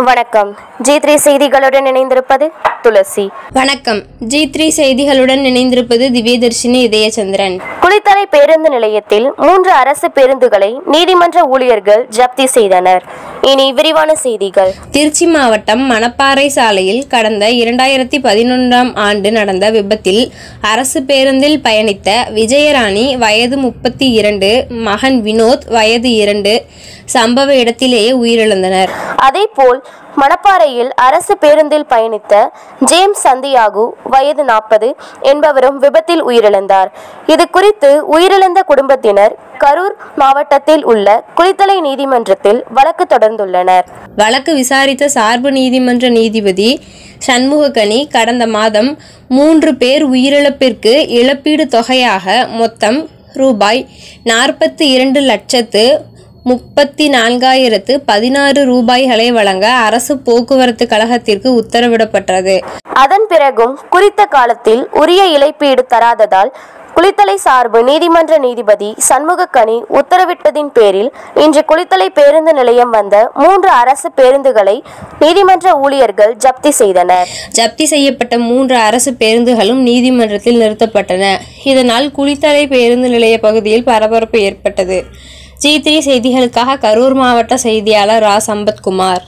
வணக்கம் G three செய்திகளுடன் இணைந்திருப்பது துளசி வணக்கம் ஜி த்ரீ செய்திகளுடன் இணைந்திருப்பது திவ்யதர்ஷினி இதயச்சந்திரன் குளித்தலை பேருந்து நிலையத்தில் மூன்று அரசு பேருந்துகளை நீதிமன்ற ஊழியர்கள் ஜப்தி செய்தனர் இனி விரிவான செய்திகள் திருச்சி மாவட்டம் மணப்பாறை சாலையில் கடந்த இரண்டாயிரத்தி பதினொன்றாம் ஆண்டு நடந்த விபத்தில் அரசு பேருந்தில் பயணித்த விஜயராணி வயது முப்பத்தி இரண்டு மகன் வினோத் வயது இரண்டு சம்பவ இடத்திலேயே உயிரிழந்தனர் அதேபோல் மணப்பாறையில் அரசு பேருந்தில் பயணித்த ஜேம்ஸ் சந்தியாகு வயது நாற்பது என்பவரும் விபத்தில் உயிரிழந்தார் இது குறித்து உயிரிழந்த குடும்பத்தினர் கரூர் மாவட்டத்தில் உள்ள குளித்தலை நீதிமன்றத்தில் வழக்கு தொடர்ந்துள்ளனர் வழக்கு விசாரித்த சார்பு நீதிமன்ற நீதிபதி சண்முககனி கடந்த மாதம் மூன்று பேர் உயிரிழப்பிற்கு இழப்பீடு தொகையாக மொத்தம் ரூபாய் நாற்பத்தி இரண்டு லட்சத்து முப்பத்தி நான்காயிரத்து பதினாறு ரூபாய்களை வழங்க அரசு போக்குவரத்து கழகத்திற்கு உத்தரவிடப்பட்டது அதன் பிறகும் குறித்த காலத்தில் உரிய இழப்பீடு தராததால் குளித்தலை சார்பு நீதிமன்ற நீதிபதி சண்முகக்கனி உத்தரவிட்டதின் பேரில் இன்று குளித்தலை பேருந்து நிலையம் வந்த மூன்று அரசு பேருந்துகளை நீதிமன்ற ஊழியர்கள் ஜப்தி செய்தனர் ஜப்தி செய்யப்பட்ட மூன்று அரசு பேருந்துகளும் நீதிமன்றத்தில் நிறுத்தப்பட்டன இதனால் குளித்தலை பேருந்து நிலைய பகுதியில் பரபரப்பு ஏற்பட்டது ஜி த்ரீ செய்திகளுக்காக கரூர் மாவட்ட செய்தியாளர் ரா சம்பத்குமார்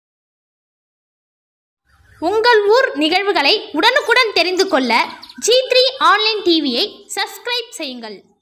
உங்கள் ஊர் நிகழ்வுகளை உடனுக்குடன் தெரிந்து கொள்ள ஜி த்ரீ ஆன்லைன் டிவியை சப்ஸ்கிரைப் செய்யுங்கள்